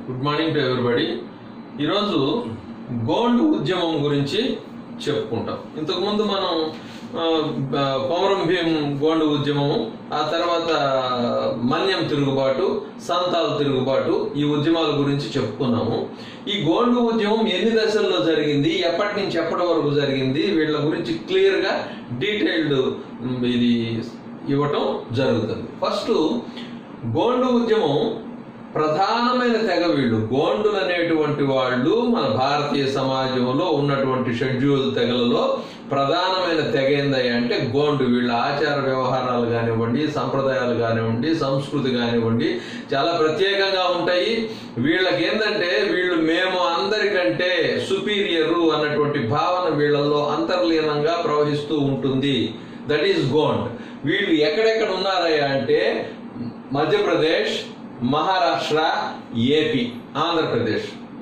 good morning to everybody ఈరోజు గోండ్ ఉద్యమం గురించి చెప్పుకుంటాం ఇంతకుముందు మనం ఆ, ఆ, కొమరం భీం గోండు ఉద్యమము ఆ తర్వాత మన్యం తిరుగుబాటు సంతాల్ తిరుగుబాటు ఈ ఉద్యమాల గురించి చెప్పుకున్నాము ఈ గోండు ఉద్యమం ఎన్ని దశల్లో జరిగింది ఎప్పటి నుంచి ఎప్పటి వరకు జరిగింది వీళ్ళ గురించి క్లియర్గా డీటెయిల్డ్ ఇది ఇవ్వటం జరుగుతుంది ఫస్ట్ గోండు ఉద్యమం ప్రధానమైన తెగ వీళ్ళు గోండులు అనేటువంటి వాళ్ళు మన భారతీయ సమాజంలో ఉన్నటువంటి షెడ్యూల్ తెగలలో ప్రధానమైన తెగ ఏందయ్య అంటే గోండు వీళ్ళ ఆచార వ్యవహారాలు కానివ్వండి సంప్రదాయాలు కానివ్వండి సంస్కృతి కానివ్వండి చాలా ప్రత్యేకంగా ఉంటాయి వీళ్ళకి ఏంటంటే వీళ్ళు మేము అందరికంటే సుపీరియరు అన్నటువంటి భావన వీళ్ళల్లో అంతర్లీనంగా ప్రవహిస్తూ ఉంటుంది దట్ ఈస్ గోండ్ వీళ్ళు ఎక్కడెక్కడ ఉన్నారయ్యా అంటే మధ్యప్రదేశ్ మహారాష్ట్ర ఏపీ ఆంధ్రప్రదేశ్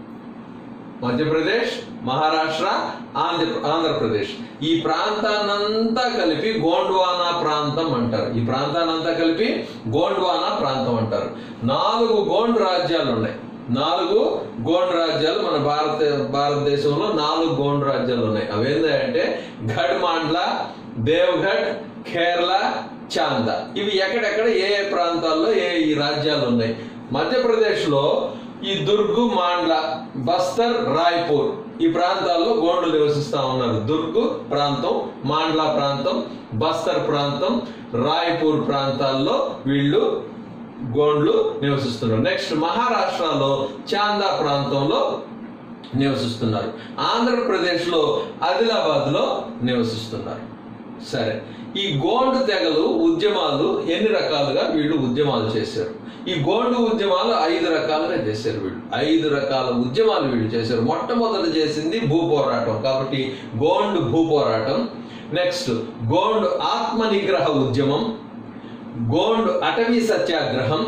మధ్యప్రదేశ్ మహారాష్ట్ర ఆంధ్ర ఆంధ్రప్రదేశ్ ఈ ప్రాంతాన్నంతా కలిపి గోండ్వానా ప్రాంతం అంటారు ఈ ప్రాంతాన్నంతా కలిపి గోండ్వానా ప్రాంతం అంటారు నాలుగు గోండ్ రాజ్యాలు ఉన్నాయి నాలుగు గోండ్ రాజ్యాలు మన భారత భారతదేశంలో నాలుగు గోండ్ రాజ్యాలు ఉన్నాయి అవేందంటే గఢ్ మాండ్లా దేవ్గఢ్ కేరళ చాందా ఇవి ఎక్కడెక్కడ ఏ ఏ ప్రాంతాల్లో ఏ ఈ రాజ్యాలు ఉన్నాయి మధ్యప్రదేశ్లో ఈ దుర్గు మాండ్ల బస్తర్ రాయ్పూర్ ఈ ప్రాంతాల్లో గోండ్లు నివసిస్తా ఉన్నారు దుర్గు ప్రాంతం మాండ్లా ప్రాంతం బస్తర్ ప్రాంతం రాయ్పూర్ ప్రాంతాల్లో వీళ్ళు గోండ్లు నివసిస్తున్నారు నెక్స్ట్ మహారాష్ట్రలో చాందా ప్రాంతంలో నివసిస్తున్నారు ఆంధ్రప్రదేశ్లో ఆదిలాబాద్లో నివసిస్తున్నారు సరే ఈ గోండు తెగలు ఉద్యమాలు ఎన్ని రకాలుగా వీళ్ళు ఉద్యమాలు చేశారు ఈ గోండు ఉద్యమాలు ఐదు రకాలుగా చేశారు వీళ్ళు ఐదు రకాల ఉద్యమాలు వీళ్ళు చేశారు మొట్టమొదటి చేసింది భూ పోరాటం కాబట్టి గోండు భూ పోరాటం నెక్స్ట్ గోండు ఆత్మ నిగ్రహ ఉద్యమం గోండ్ అటవీ సత్యాగ్రహం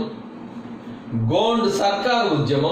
గోండ్ సర్కార్ ఉద్యమం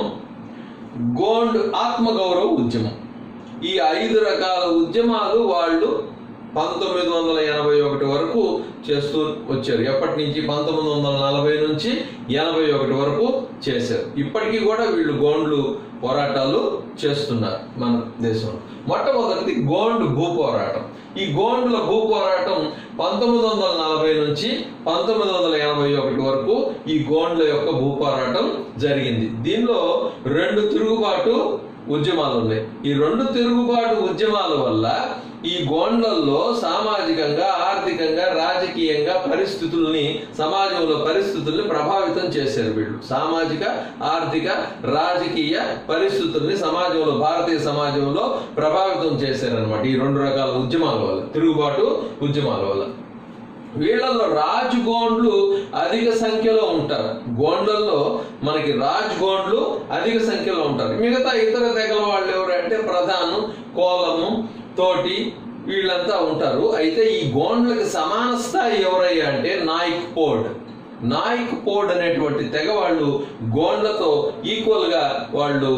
గోండ్ ఆత్మగౌరవ ఉద్యమం ఈ ఐదు రకాల ఉద్యమాలు వాళ్ళు పంతొమ్మిది వందల ఎనభై ఒకటి వరకు చేస్తూ వచ్చారు ఎప్పటి నుంచి పంతొమ్మిది వందల నలభై నుంచి ఎనభై ఒకటి వరకు చేశారు ఇప్పటికీ కూడా వీళ్ళు గోండ్లు పోరాటాలు చేస్తున్నారు మన దేశంలో మొట్టమొదటిది గోండ్ భూ పోరాటం ఈ గోండ్ల భూ పోరాటం పంతొమ్మిది వందల నలభై నుంచి పంతొమ్మిది వందల ఎనభై ఒకటి వరకు ఈ గోండ్ల యొక్క భూ పోరాటం జరిగింది దీనిలో రెండు తిరుగుబాటు ఉద్యమాలు ఉన్నాయి ఈ రెండు తిరుగుబాటు ఉద్యమాల వల్ల ఈ గోండ్లల్లో సామాజికంగా ఆర్థికంగా రాజకీయంగా పరిస్థితుల్ని సమాజంలో పరిస్థితుల్ని ప్రభావితం చేశారు వీళ్ళు సామాజిక ఆర్థిక రాజకీయ పరిస్థితుల్ని సమాజంలో భారతీయ సమాజంలో ప్రభావితం చేశారనమాట ఈ రెండు రకాల ఉద్యమాల వల్ల తిరుగుబాటు ఉద్యమాల వల్ల వీళ్ళల్లో రాజ్ గోండ్లు అధిక సంఖ్యలో ఉంటారు గోండ్లలో మనకి రాజ్ గోండ్లు అధిక సంఖ్యలో ఉంటారు మిగతా ఇతర తెగల వాళ్ళు ఎవరంటే ప్రధానం కోలము తోటి వీళ్ళంతా ఉంటారు అయితే ఈ గోండ్లకి సమాన స్థాయి ఎవరయ్యా అంటే నాయక్ పోడ్ నాయక్ పోడ్ అనేటువంటి తెగ వాళ్ళు గోండ్లతో ఈక్వల్ గా వాళ్ళు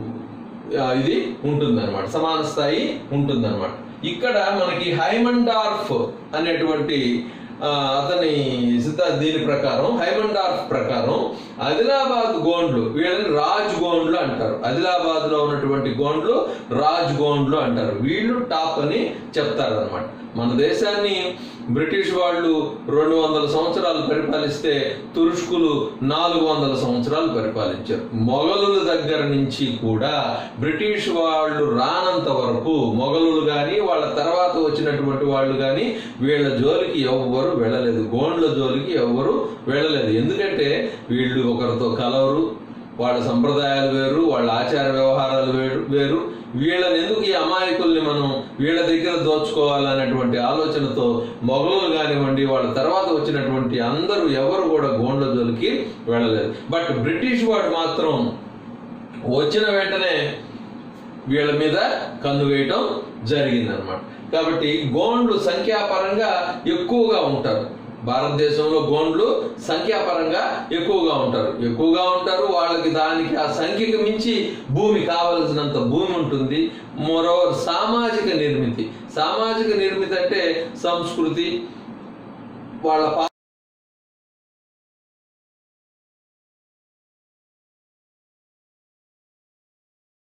ఆ, ఇది ఉంటుందన్నమాట సమాన స్థాయి ఉంటుందన్నమాట ఇక్కడ మనకి హైమండార్ఫ్ అనేటువంటి ఆ, అతని సిద్ధ దీని ప్రకారం హైమండార్ఫ్ ప్రకారం ఆదిలాబాద్ గోండ్లు వీళ్ళని రాజ్ గోండ్లు అంటారు ఆదిలాబాద్ లో ఉన్నటువంటి గోండ్లు రాజ్ గోండ్లు అంటారు వీళ్ళు టాప్ అని చెప్తారు అనమాట మన దేశాన్ని బ్రిటిష్ వాళ్ళు రెండు వందల సంవత్సరాలు పరిపాలిస్తే తురుష్కులు నాలుగు వందల సంవత్సరాలు పరిపాలించారు మొఘలుల దగ్గర నుంచి కూడా బ్రిటిష్ వాళ్ళు రానంత వరకు మొఘలులు కానీ వాళ్ళ తర్వాత వచ్చినటువంటి వాళ్ళు కానీ వీళ్ళ జోలికి ఎవ్వరు వెళ్ళలేదు గోండ్ల జోలికి ఎవ్వరు వెళ్ళలేదు ఎందుకంటే వీళ్ళు ఒకరితో కలవరు వాళ్ళ సంప్రదాయాలు వేరు వాళ్ళ ఆచార వ్యవహారాలు వేరు వేరు వీళ్ళని ఎందుకు ఈ అమాయకుల్ని మనం వీళ్ళ దగ్గర దోచుకోవాలనేటువంటి ఆలోచనతో మొఘలులు కానివ్వండి వాళ్ళ తర్వాత వచ్చినటువంటి అందరూ ఎవరు కూడా గోండ్ల జోలికి వెళ్ళలేదు బట్ బ్రిటిష్ వాడు మాత్రం వచ్చిన వెంటనే వీళ్ళ మీద కన్ను వేయటం జరిగిందనమాట కాబట్టి గోండ్లు సంఖ్యాపరంగా ఎక్కువగా ఉంటారు భారతదేశంలో గోండ్లు సంఖ్యాపరంగా ఎక్కువగా ఉంటారు ఎక్కువగా ఉంటారు వాళ్ళకి దానికి ఆ సంఖ్యకు మించి భూమి కావలసినంత భూమి ఉంటుంది మరోవర్ సామాజిక నిర్మితి సామాజిక నిర్మితి అంటే సంస్కృతి వాళ్ళ